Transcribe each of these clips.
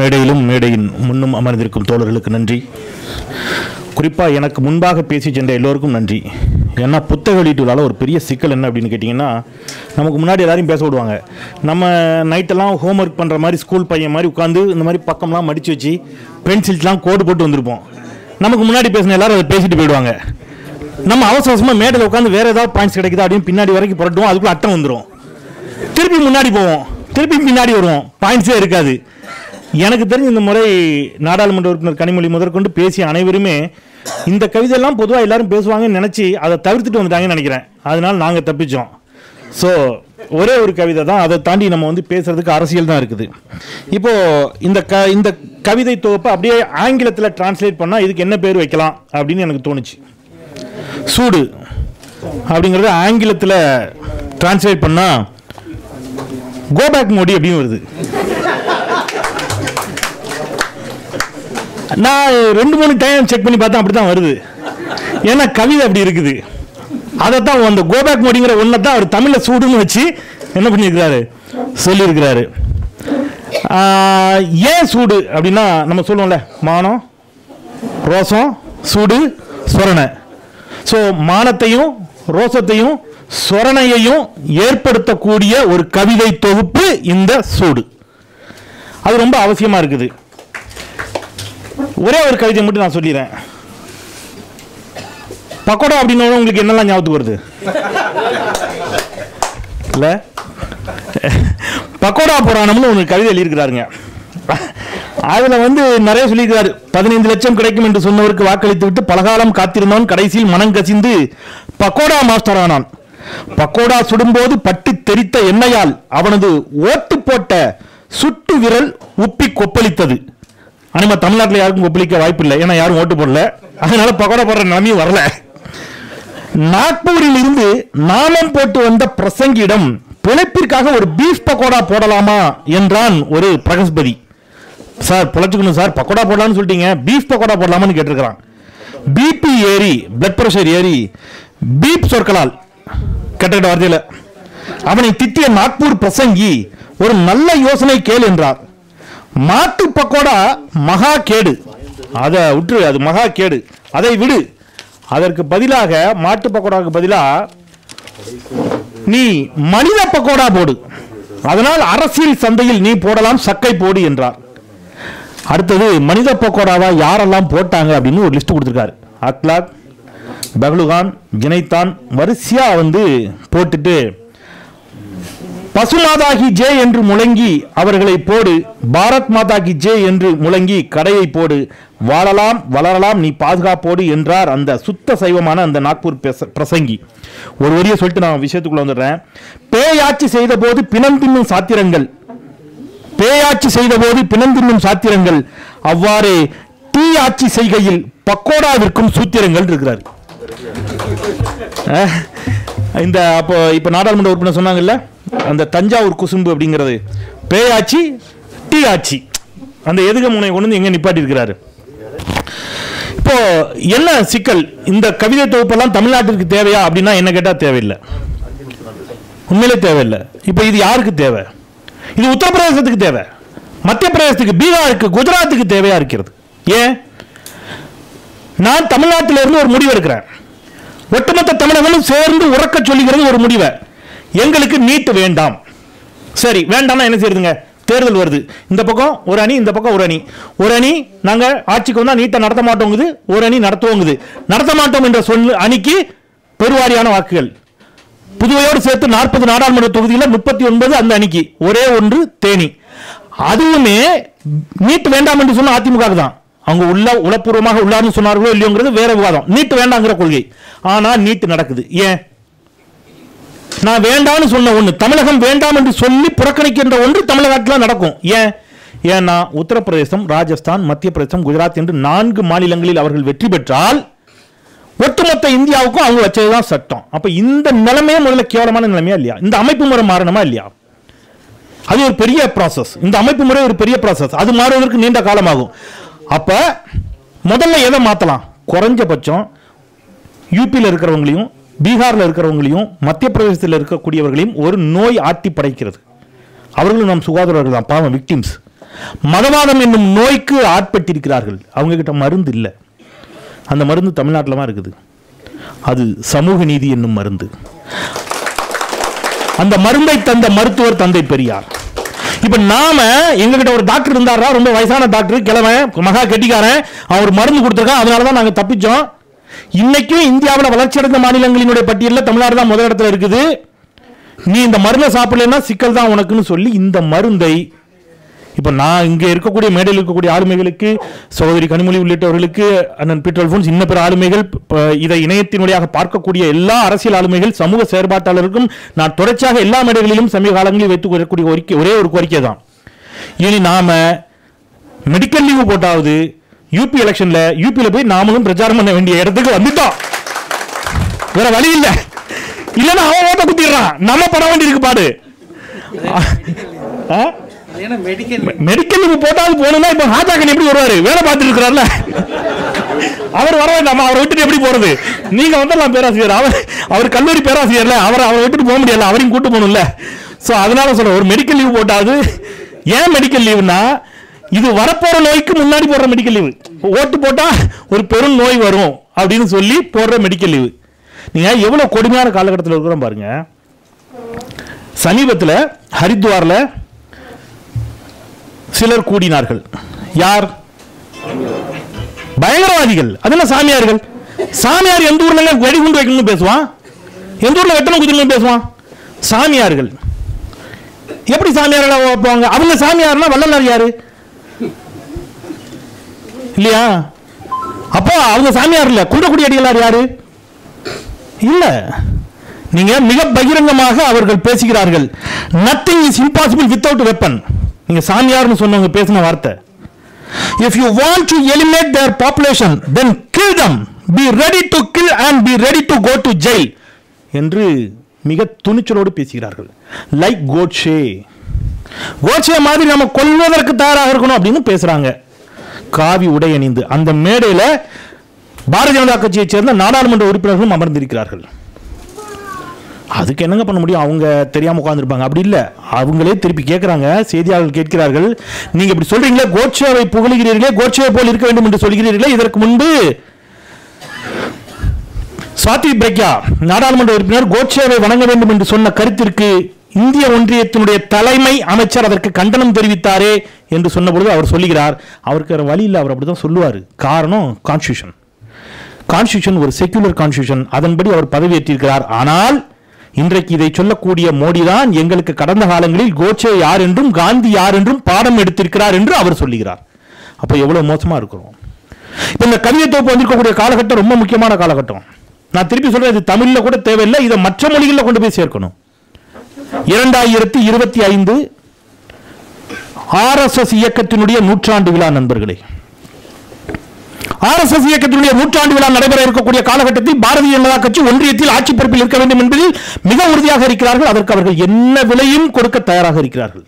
மேடையிலும் மேடையின் முன்னும் அமர்ந்திருக்கும் தோழர்களுக்கு நன்றி குறிப்பாக எனக்கு முன்பாக பேசி சென்ற எல்லோருக்கும் நன்றி ஏன்னா புத்தக வெளியீட்டு விழாவில் ஒரு பெரிய சிக்கல் என்ன அப்படின்னு கேட்டிங்கன்னா நமக்கு முன்னாடி எல்லாரையும் பேச விடுவாங்க நம்ம நைட்டெல்லாம் ஹோம்ஒர்க் பண்ணுற மாதிரி ஸ்கூல் பையன் மாதிரி உட்காந்து இந்த மாதிரி பக்கம்லாம் மடித்து வச்சு பென்சில்ஸ்லாம் கோடு போட்டு வந்திருப்போம் நமக்கு முன்னாடி பேசின எல்லாரும் அதை பேசிட்டு போயிடுவாங்க நம்ம அவசர அவசரமாக மேடையில் உட்காந்து வேறு ஏதாவது பாயிண்ட்ஸ் கிடைக்குதா அப்படின்னு பின்னாடி வரைக்கும் புரட்டுவோம் அதுக்குள்ள அட்டம் வந்துடும் திருப்பி முன்னாடி போவோம் திருப்பி பின்னாடி வருவோம் பாயிண்ட்ஸே இருக்காது எனக்கு தெரிஞ்ச இந்த முறை நாடாளுமன்ற உறுப்பினர் கனிமொழி முதற்கொண்டு பேசிய அனைவருமே இந்த கவிதையெல்லாம் பொதுவாக எல்லாரும் பேசுவாங்கன்னு நினச்சி அதை தவிர்த்துட்டு வந்துட்டாங்கன்னு நினைக்கிறேன் அதனால நாங்கள் தப்பிச்சோம் ஸோ ஒரே ஒரு கவிதை தான் அதை தாண்டி நம்ம வந்து பேசுறதுக்கு அரசியல் தான் இருக்குது இப்போ இந்த க இந்த கவிதை தொகுப்பை அப்படியே ஆங்கிலத்தில் டிரான்ஸ்லேட் பண்ணால் இதுக்கு என்ன பேர் வைக்கலாம் அப்படின்னு எனக்கு தோணுச்சு சூடு அப்படிங்கிறது ஆங்கிலத்தில் டிரான்ஸ்லேட் பண்ணால் கோபேக் மோடி அப்படின்னு வருது நான் ரெண்டு மூணு டைம் செக் பண்ணி பார்த்தா அப்படி தான் வருது ஏன்னா கவிதை அப்படி இருக்குது அதைத்தான் அந்த கோபேக் மோடிங்கிற ஒன்றை தான் அவர் தமிழில் சூடுன்னு வச்சு என்ன பண்ணியிருக்கிறாரு சொல்லியிருக்கிறாரு ஆஹ், ஏன் சூடு அப்படின்னா நம்ம சொல்லுவோம்ல மானம் ரோசம் சூடு சொரணை ஸோ மானத்தையும் ரோசத்தையும் சொரணையையும் ஏற்படுத்தக்கூடிய ஒரு கவிதை தொகுப்பு இந்த சூடு அது ரொம்ப அவசியமா இருக்குது ஒரே ஒரு கவிதை மட்டும் நான் சொல்லிடுறேன் பக்கோடா அப்படின்னு உங்களுக்கு என்னெல்லாம் ஞாபகத்துக்கு வருது இல்ல பக்கோடா புராணம்னு ஒரு கவிதை எழுதியிருக்கிறாருங்க அதுல வந்து நிறைய சொல்லியிருக்கிறாரு பதினைந்து லட்சம் கிடைக்கும் என்று சொன்னவருக்கு வாக்களித்து விட்டு பலகாலம் காத்திருந்தவன் கடைசியில் மனம் கசிந்து பக்கோடா மாஸ்டர் ஆனான் பக்கோடா சுடும்போது பட்டு தெரித்த எண்ணெயால் அவனது ஓட்டு போட்ட சுட்டு விரல் உப்பி கொப்பளித்தது ஆனா தமிழ்நாட்டில் யாருக்கும் கொப்பளிக்க வாய்ப்பு இல்லை ஏன்னா யாரும் ஓட்டு போடல அதனால பக்கோடா போடுற நிலைமையும் வரல நாக்பூரில் இருந்து நாமம் போட்டு வந்த பிரசங்கியிடம் பிழைப்பிற்காக ஒரு பீஃப் பக்கோடா போடலாமா என்றான் ஒரு பிரகஸ்பதி சார் பொழைச்சுக்கணும் சார் பக்கோடா போடலாம்னு சொல்லிட்டீங்க பீஃப் பக்கோடா போடலாமான்னு கேட்டிருக்கிறான் பிபி ஏறி பிளட் பிரஷர் ஏறி பீப் சொற்களால் கெட்ட வார்த்தையில அவனை திட்டிய நாக்பூர் பிரசங்கி ஒரு நல்ல யோசனை கேள் என்றார் மாட்டு பக்கோடா மகா கேடு அதை விட்டுரு அது மகா கேடு அதை விடு அதற்கு பதிலாக மாட்டு பக்கோடாவுக்கு பதிலாக நீ மனித பக்கோடா போடு அதனால் அரசியல் சந்தையில் நீ போடலாம் சக்கை போடு என்றார் அடுத்தது மனித பக்கோடாவா யாரெல்லாம் போட்டாங்க அப்படின்னு ஒரு லிஸ்ட் கொடுத்துருக்காரு அக்லாக் பஹ்லுகான் ஜினைத்தான் வரிசையா வந்து போட்டுட்டு பசுமாதாகி ஜே என்று முழங்கி அவர்களை போடு பாரத் மாதா கி ஜே என்று முழங்கி கடையை போடு வாழலாம் வளரலாம் நீ பாதுகாப்போடு என்றார் அந்த சுத்த சைவமான அந்த நாக்பூர் பெச- பிரசங்கி ஒரு வரியை சொல்லிட்டு நான் விஷயத்துக்குள்ள வந்துடுறேன் பேயாட்சி செய்த போது பிணம் தின்னும் சாத்திரங்கள் பேயாட்சி செய்த போது பிணம் தின்னும் சாத்திரங்கள் அவ்வாறே தீ ஆட்சி செய்கையில் பக்கோடாவிற்கும் சூத்திரங்கள் இருக்கிறார் அஹ், இந்த அப்போ இப்போ நாடாளுமன்ற உறுப்பினர் சொன்னாங்கல்ல அந்த தஞ்சாவூர் குசும்பு அப்படிங்கிறது பேயாட்சி டீ ஆட்சி அந்த எதுக முனை கொண்டு வந்து எங்க நிப்பாட்டி இருக்கிறாரு இப்போ என்ன சிக்கல் இந்த கவிதை தொகுப்பெல்லாம் தமிழ்நாட்டிற்கு தேவையா அப்படின்னா என்ன கேட்டா தேவையில்லை உண்மையிலே தேவையில்லை இப்போ இது யாருக்கு தேவை இது உத்தரப்பிரதேசத்துக்கு தேவை மத்திய பிரதேசத்துக்கு பீகாருக்கு குஜராத்துக்கு தேவையா இருக்கிறது ஏன் நான் தமிழ்நாட்டிலிருந்து ஒரு முடிவு எடுக்கிறேன் ஒட்டுமொத்த தமிழர்களும் சேர்ந்து உறக்க சொல்லுகிறது ஒரு முடிவை எங்களுக்கு நீட் வேண்டாம் சரி வேண்டாம்னா என்ன செய்யறதுங்க தேர்தல் வருது இந்த பக்கம் ஒரு அணி இந்த பக்கம் ஒரு அணி ஒரு அணி நாங்க ஆட்சிக்கு வந்தா நீட்டை நடத்த மாட்டோங்குது ஒரு அணி நடத்துவோங்குது நடத்த மாட்டோம் என்ற சொல் அணிக்கு பெருவாரியான வாக்குகள் புதுவையோடு சேர்த்து நாற்பது நாடாளுமன்ற தொகுதியில் முப்பத்தி ஒன்பது அந்த அணிக்கு ஒரே ஒன்று தேனி அதுவுமே நீட் வேண்டாம் என்று சொன்ன அதிமுக தான் அவங்க உள்ள உளப்பூர்வமாக உள்ளார்னு சொன்னார்களோ இல்லையோங்கிறது வேற விவாதம் நீட் வேண்டாங்கிற கொள்கை ஆனா நீட் நடக்குது ஏன் நான் வேண்டாம்னு சொன்ன ஒன்று தமிழகம் வேண்டாம் என்று சொல்லி புறக்கணிக்கின்ற ஒன்று தமிழகத்தில் நடக்கும் ஏன் ஏன்னா உத்தரப்பிரதேசம் ராஜஸ்தான் மத்திய பிரதேசம் குஜராத் என்று நான்கு மாநிலங்களில் அவர்கள் வெற்றி பெற்றால் ஒட்டுமொத்த இந்தியாவுக்கும் அவங்க வச்சதுதான் சட்டம் அப்ப இந்த நிலைமையே முதல்ல கேவலமான நிலைமையா இல்லையா இந்த அமைப்பு முறை மாறணுமா இல்லையா அது ஒரு பெரிய ப்ராசஸ் இந்த அமைப்பு முறை ஒரு பெரிய ப்ராசஸ் அது மாறுவதற்கு நீண்ட காலமாகும் அப்ப முதல்ல எதை மாத்தலாம் குறைஞ்சபட்சம் யூபியில் இருக்கிறவங்களையும் பீகாரில் இருக்கிறவங்களையும் மத்திய பிரதேசத்தில் இருக்கக்கூடியவர்களையும் ஒரு நோய் ஆட்டி படைக்கிறது அவர்களும் நம் சுகாதாரர்கள் தான் பாவம் விக்டிம்ஸ் மதவாதம் என்னும் நோய்க்கு ஆட்பட்டிருக்கிறார்கள் அவங்க கிட்ட மருந்து இல்லை அந்த மருந்து தமிழ்நாட்டில் தான் இருக்குது அது சமூக நீதி என்னும் மருந்து அந்த மருந்தை தந்த மருத்துவர் தந்தை பெரியார் இப்ப நாம எங்ககிட்ட ஒரு டாக்டர் இருந்தாரா ரொம்ப வயசான டாக்டர் கிழமை மகா கெட்டிக்காரன் அவன் ஒரு மருந்து கொடுத்துருக்கான் அதனால தான் நாங்க தப்பிச்சோம் இன்னைக்கும் இந்தியாவில் வளர்ச்சியடைந்த மாநிலங்களினுடைய பட்டியலில் தமிழ்நாடு தான் முதல் இடத்துல இருக்குது நீ இந்த மருந்தை சாப்பிடலைன்னா சிக்கல் தான் உனக்குன்னு சொல்லி இந்த மருந்தை இப்போ நான் இங்கே இருக்கக்கூடிய மேடையில் இருக்கக்கூடிய ஆளுமைகளுக்கு சகோதரி கனிமொழி உள்ளிட்டவர்களுக்கு அண்ணன் பீட்டர் அல்போன்ஸ் இன்ன பிற ஆளுமைகள் ப- இதை இணையத்தினுடையாக பார்க்கக்கூடிய எல்லா அரசியல் ஆளுமைகள் சமூக செயற்பாட்டாளருக்கும் நான் தொடர்ச்சியாக எல்லா மேடைகளிலும் சமீப காலங்களில் வைத்து வரக்கூடிய கோரிக்கை ஒரே ஒரு கோரிக்கை தான் இனி நாம மெடிக்கல் லீவு போட்டாவது யூபி எலெக்ஷன்ல யூபியில போய் நாமளும் பிரச்சாரம் பண்ண வேண்டிய இடத்துக்கு வந்துட்டோம் வேற வழி இல்ல இல்லன்னா அவன் ஓட்ட குத்திடுறான் நம்ம பட வேண்டியிருக்கு பாடு ஆ? ஏன்னா மெடிக்கல் மெடிக்கல் லீவு போட்டாலும் போகணும்னா இப்போ ஹாஜாக்கன் எப்படி வருவாரு வேலை பார்த்துட்டு இருக்கிறார்ல அவர் வர வேண்டாமா அவரை விட்டுட்டு எப்படி போறது நீங்க வந்துடலாம் பேராசிரியர் அவர் அவர் கல்லூரி பேராசிரியர்ல அவர் அவரை விட்டுட்டு போக முடியல அவரையும் கூட்டு போகணும்ல ஸோ அதனால சொல்ல ஒரு மெடிக்கல் லீவ் போட்டாது ஏன் மெடிக்கல் லீவுனா இது வரப்போற நோய்க்கு முன்னாடி போடுற மெடிக்கல் லீவு ஓட்டு போட்டா ஒரு பெரும் நோய் வரும் அப்படின்னு சொல்லி போடுற மெடிக்கல் லீவு நீங்க எவ்வளவு கொடுமையான காலகட்டத்தில் இருக்கிறோம் பாருங்க சமீபத்தில் ஹரித்வார்ல சிலர் கூடினார்கள் யார் பயங்கரவாதிகள் அது என்ன சாமியார்கள் சாமியார் எந்த ஊர்ல வெடிகுண்டு வைக்கணும்னு பேசுவான் எந்த ஊர்ல வெட்டணும் குதிக்கணும்னு பேசுவான் சாமியார்கள் எப்படி சாமியார்கள் வைப்பாங்க அவங்க சாமியார்னா வள்ளலார் யாரு இல்லையா அப்போ அவங்க சாமியார் இல்ல குன்றக்குடி அடிகளார் யாரு இல்ல நீங்க மிக பகிரங்கமாக அவர்கள் பேசுகிறார்கள் nothing is impossible without weapon நீங்க சாமியார்னு சொன்னவங்க பேசின வார்த்தை if you want to eliminate their population then kill them be ready to kill and be ready to go to jail என்று மிக துணிச்சலோடு பேசுகிறார்கள் லைக் கோட்ஷே கோட்ஷே மாதிரி நம்ம கொல்வதற்கு தயாராக இருக்கணும் அப்படின்னு பேசுறாங்க காவி உடை அணிந்து அந்த மேடையில பாரதிய ஜனதா கட்சியைச் சேர்ந்த நாடாளுமன்ற உறுப்பினர்களும் அமர்ந்திருக்கிறார்கள் அதுக்கு என்னங்க பண்ண முடியும் அவங்க தெரியாம உட்காந்துருப்பாங்க அப்படி இல்ல அவங்களே திருப்பி கேட்கிறாங்க செய்தியாளர்கள் கேட்கிறார்கள் நீங்க இப்படி சொல்றீங்களே கோட்சேவை புகழுகிறீர்களே கோட்சேவை போல் இருக்க வேண்டும் என்று சொல்கிறீர்களே இதற்கு முன்பு சுவாதி பிரக்யா நாடாளுமன்ற உறுப்பினர் கோட்சேவை வணங்க வேண்டும் என்று சொன்ன கருத்திற்கு இந்திய ஒன்றியத்தினுடைய தலைமை அமைச்சர் அதற்கு கண்டனம் தெரிவித்தாரே என்று சொன்னபொழுது அவர் சொல்லுகிறார் அவருக்கு வேற வழி இல்லை அவர் அப்படிதான் சொல்லுவார் காரணம் கான்ஸ்டியூஷன் கான்ஸ்டியூஷன் ஒரு செக்யுலர் கான்ஸ்டியூஷன் அதன்படி அவர் பதவியேற்றிருக்கிறார் ஆனால் இன்றைக்கு இதை சொல்லக்கூடிய மோடி தான் எங்களுக்கு கடந்த காலங்களில் கோட்சே யார் என்றும் காந்தி யார் என்றும் பாடம் எடுத்திருக்கிறார் என்று அவர் சொல்லுகிறார் அப்போ எவ்வளவு மோசமா இருக்கிறோம் இப்போ இந்த கவிதை தொகுப்பு வந்திருக்கக்கூடிய காலகட்டம் ரொம்ப முக்கியமான காலகட்டம் நான் திருப்பி சொல்றேன் இது தமிழ்ல கூட தேவையில்லை இதை மற்ற மொழிகளில் கொண்டு போய் சேர்க்கணும் இரண்டாயிரத்தி இருபத்தி ஐந்து ஆர்எஸ்எஸ் இயக்கத்தினுடைய நூற்றாண்டு விழா நண்பர்களே ஆர்எஸ்எஸ் இயக்கத்தினுடைய நூற்றாண்டு விழா நடைபெற இருக்கக்கூடிய காலகட்டத்தில் பாரதிய ஜனதா கட்சி ஒன்றியத்தில் ஆட்சி பொறுப்பில் இருக்க வேண்டும் என்பதில் மிக உறுதியாக இருக்கிறார்கள் அதற்கு அவர்கள் என்ன விலையும் கொடுக்க தயாராக இருக்கிறார்கள்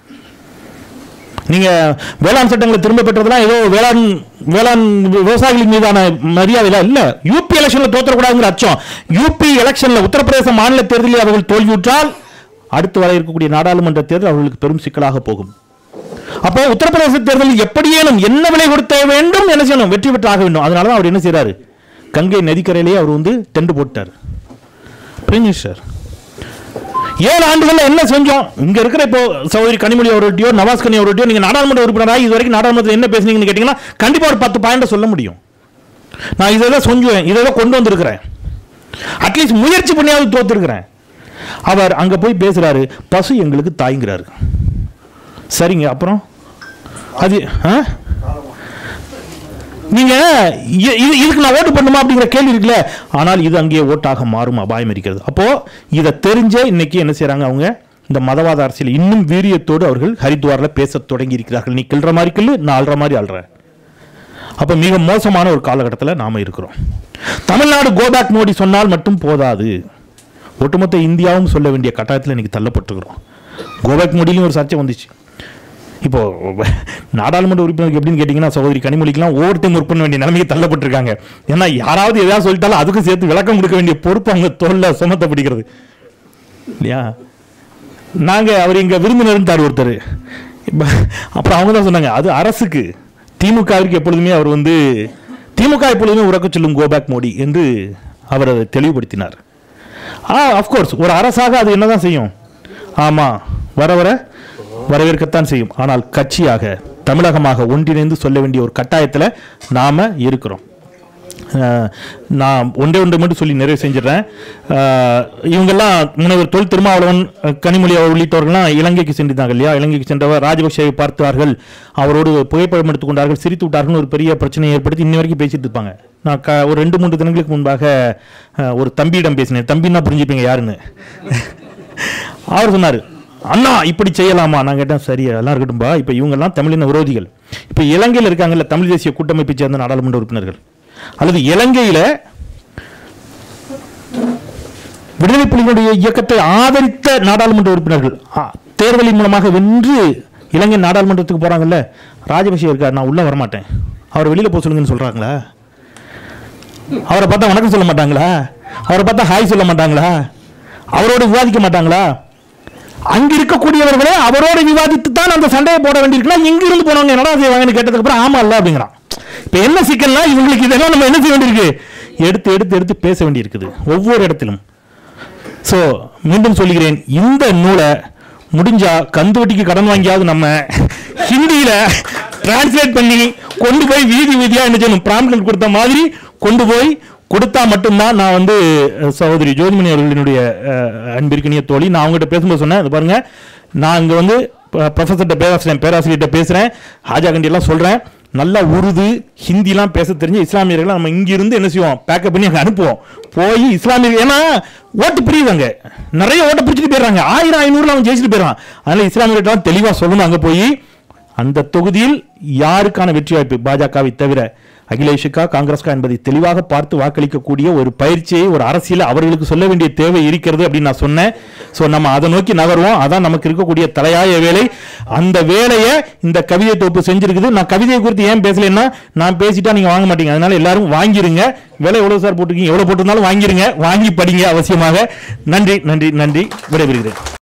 நீங்க வேளாண் சட்டங்களை திரும்ப பெற்றதெல்லாம் ஏதோ வேளாண் வேளாண் விவசாயிகள் மீதான மரியாதை இல்ல யூபி எலெக்ஷன்ல தோற்றக்கூடாதுங்கிற அச்சம் யூபி எலெக்ஷன்ல உத்தரப்பிரதேச மாநில தேர்தலில் அவர்கள் தோல்வியுற்றால் அடுத்து வர இருக்கக்கூடிய நாடாளுமன்ற தேர்தல் அவர்களுக்கு பெரும் சிக்கலாக போகும் அப்போ உத்தரப்பிரதேச தேர்தலில் எப்படியேனும் என்ன விலை கொடுத்த வேண்டும் என்ன செய்யணும் வெற்றி பெற்றாக வேண்டும் அதனால தான் அவர் என்ன செய்றாரு கங்கை நதிக்கரையிலேயே அவர் வந்து டெண்டு போட்டார் பிரைம் மினிஸ்டர் ஏழு ஆண்டுகள்ல என்ன செஞ்சோம் இங்க இருக்கிற இப்போ சகோதரி கனிமொழி அவர்கிட்டயோ நவாஸ் கனி அவர்கிட்டயோ நீங்க நாடாளுமன்ற உறுப்பினராக இது வரைக்கும் நாடாளுமன்றத்தில் என்ன பேசுனீங்கன்னு கேட்டீங்கன்னா கண்டிப்பா ஒரு பத்து பாயிண்ட் சொல்ல முடியும் நான் இதெல்லாம் செஞ்சுவேன் இதெல்லாம் கொண்டு வந்திருக்கிறேன் அட்லீஸ்ட் முயற்சி பண்ணியாவது தோத்துருக்கிறேன் அவர் அங்க போய் பேசுறாரு பசு எங்களுக்கு தாய்ங்கிறாரு சரிங்க அப்புறம் அது ஆ? நீங்க இ- இது இதுக்கு நான் ஓட்டு பண்ணுமா அப்படிங்கிற கேள்வி இருக்குல்ல ஆனால் இது அங்கே ஓட்டாக மாறும் அபாயம் இருக்கிறது அப்போ இதை தெரிஞ்சே இன்னைக்கு என்ன செய்றாங்க அவங்க இந்த மதவாத அரசியல் இன்னும் வீரியத்தோடு அவர்கள் ஹரித்வார்ல பேசத் தொடங்கி இருக்கிறார்கள் நீ கிள்ற மாதிரி கிள்ளு நான் அல்ற மாதிரி அல்ற அப்ப மிக மோசமான ஒரு காலகட்டத்தில் நாம இருக்கிறோம் தமிழ்நாடு கோபேக் மோடி சொன்னால் மட்டும் போதாது ஒட்டுமொத்த இந்தியாவும் சொல்ல வேண்டிய கட்டாயத்தில் இன்னைக்கு தள்ளப்பட்டிருக்கிறோம் கோபேக் மோடியிலும் ஒரு சர்ச்சை வந்துச்சு இப்போ நாடாளுமன்ற உறுப்பினருக்கு எப்படின்னு கேட்டிங்கன்னா சகோதரி கனிமொழிக்கெல்லாம் ஓவர் டைம் ஒர்க் பண்ண வேண்டிய நிலைமைக்கு தள்ளப்பட்டிருக்காங்க ஏன்னா யாராவது எதாவது சொல்லிட்டாலும் அதுக்கும் சேர்த்து விளக்கம் கொடுக்க வேண்டிய பொறுப்பு அவங்க தோல்ல சுமத்தப்படுகிறது இல்லையா நாங்க அவர் இங்க விருந்தினர் இருந்தார் ஒருத்தர் இப்ப அப்புறம் அவங்க தான் சொன்னாங்க அது அரசுக்கு திமுகவிற்கு எப்பொழுதுமே அவர் வந்து திமுக எப்பொழுதுமே உறக்க சொல்லும் கோபேக் மோடி என்று அவர் அதை தெளிவுபடுத்தினார் ஆ அஃப்கோர்ஸ் ஒரு அரசாக அது என்னதான் செய்யும் ஆமாம் வர வர வரவேற்கத்தான் செய்யும் ஆனால் கட்சியாக தமிழகமாக ஒன்றிணைந்து சொல்ல வேண்டிய ஒரு கட்டாயத்தில் நாம் இருக்கிறோம் அஹ், நான் ஒன்றே ஒன்று மட்டும் சொல்லி நிறைவு செஞ்சிடறேன் அஹ், இவங்கெல்லாம் முனைவர் தொல் திருமாவளவன் அஹ், கனிமொழி அவர் உள்ளிட்டவர்கள்லாம் இலங்கைக்கு சென்றிருந்தாங்க இல்லையா இலங்கைக்கு சென்றவர் ராஜபக்சேவை பார்த்தார்கள் அவரோடு புகைப்படம் எடுத்துக் கொண்டார்கள் சிரித்து விட்டார்கள் ஒரு பெரிய பிரச்சனையை ஏற்படுத்தி இன்ன வரைக்கும் பேசிட்டு இருப்பாங்க நான் க ஒரு ரெண்டு மூன்று தினங்களுக்கு முன்பாக அஹ், ஒரு தம்பியிடம் பேசினேன் தம்பின்னா புரிஞ்சுப்பீங்க யாருன்னு அவர் சொன்னார் அண்ணா இப்படி செய்யலாமா நான் கேட்டேன் சரி எல்லாம் இருக்கட்டும்பா இப்போ இவங்கெல்லாம் தமிழின விரோதிகள் இப்போ இலங்கையில் இருக்காங்கல்ல தமிழ் தேசிய கூட்டமைப்பை சேர்ந்த நாடாளுமன்ற உறுப்பினர்கள் அல்லது இலங்கையில் விடுதலை புலிகளுடைய இயக்கத்தை ஆதரித்த நாடாளுமன்ற உறுப்பினர்கள் ஆ, தேர்தலின் மூலமாக வென்று இலங்கை நாடாளுமன்றத்துக்கு போறாங்கல்ல ராஜபக்ஷே இருக்கார் நான் உள்ள வரமாட்டேன் அவர் வெளியில போக சொல்லுங்கன்னு சொல்றாங்களா அவரை பார்த்தா வணக்கம் சொல்ல மாட்டாங்களா அவரை பார்த்தா ஹாய் சொல்ல மாட்டாங்களா அவரோடு விவாதிக்க மாட்டாங்களா அங்க இருக்கக்கூடியவர்களே அவரோடு விவாதித்து தான் அந்த சண்டையை போட வேண்டியிருக்கலாம் இங்க இருந்து போனவங்க என்னடா செய்வாங்கன்னு கேட்டதுக்கு அப்புறம் ஆமா இல்ல அப்படிங்கிறான் இப்ப என்ன சிக்கல்னா இவங்களுக்கு இதெல்லாம் நம்ம என்ன செய்ய வேண்டியிருக்கு எடுத்து எடுத்து எடுத்து பேச வேண்டியிருக்குது ஒவ்வொரு இடத்திலும் ஸோ மீண்டும் சொல்கிறேன் இந்த நூலை முடிஞ்சா கந்து வட்டிக்கு கடன் வாங்கியாவது நம்ம ஹிந்தியில டிரான்ஸ்லேட் பண்ணி கொண்டு போய் வீதி வீதியா என்ன செய்யணும் பிராம்லெட் கொடுத்த மாதிரி கொண்டு போய் கொடுத்தா மட்டும்தான் நான் வந்து அஹ், சகோதரி ஜோதிமணி அவர்களினுடைய அஹ், அன்பிற்கினிய தோழி நான் அவங்ககிட்ட பேசும்போது சொன்னேன் இது பாருங்க நான் இங்க வந்து ப்ரொஃபஸர்கிட்ட பேராசிரியர் பேராசிரியர்கிட்ட பேசுறேன் ஹாஜா கண்டி எல்லாம் சொல்றேன் நல்லா உருது ஹிந்திலாம் பேச தெரிஞ்ச இஸ்லாமியர்களை நம்ம இங்கிருந்து என்ன செய்வோம் பேக்கப் பண்ணி அங்கே அனுப்புவோம் போய் இஸ்லாமியர்கள் ஏன்னா ஓட்டு பிரியுவாங்க நிறைய ஓட்டை பிரிச்சுட்டு போயிடுறாங்க ஆயிரம் ஐநூறுல அவன் ஜெயிச்சுட்டு போயிடறான் அதனால இஸ்லாமியர்கள்லாம் தெளிவாக சொல்லணும் அங்கே போய் அந்த தொகுதியில் யாருக்கான வெற்றி வாய்ப்பு பாஜகவை தவிர அகிலேஷுக்கா காங்கிரஸ்கா என்பதை தெளிவாக பார்த்து வாக்களிக்கக்கூடிய ஒரு பயிற்சியை ஒரு அரசியலை அவர்களுக்கு சொல்ல வேண்டிய தேவை இருக்கிறது அப்படின்னு நான் சொன்னேன் ஸோ நம்ம அதை நோக்கி நகர்வோம் அதான் நமக்கு இருக்கக்கூடிய தலையாய வேலை அந்த வேலையை இந்த கவிதை தொகுப்பு செஞ்சிருக்குது நான் கவிதையை குறித்து ஏன் பேசலைன்னா நான் பேசிட்டா நீங்க வாங்க மாட்டீங்க அதனால எல்லாரும் வாங்கிருங்க விலை எவ்வளவு சார் போட்டிருக்கீங்க எவ்வளவு போட்டிருந்தாலும் வாங்கிருங்க வாங்கி படிங்க அவசியமாக நன்றி நன்றி நன்றி விடைபெறுகிறேன்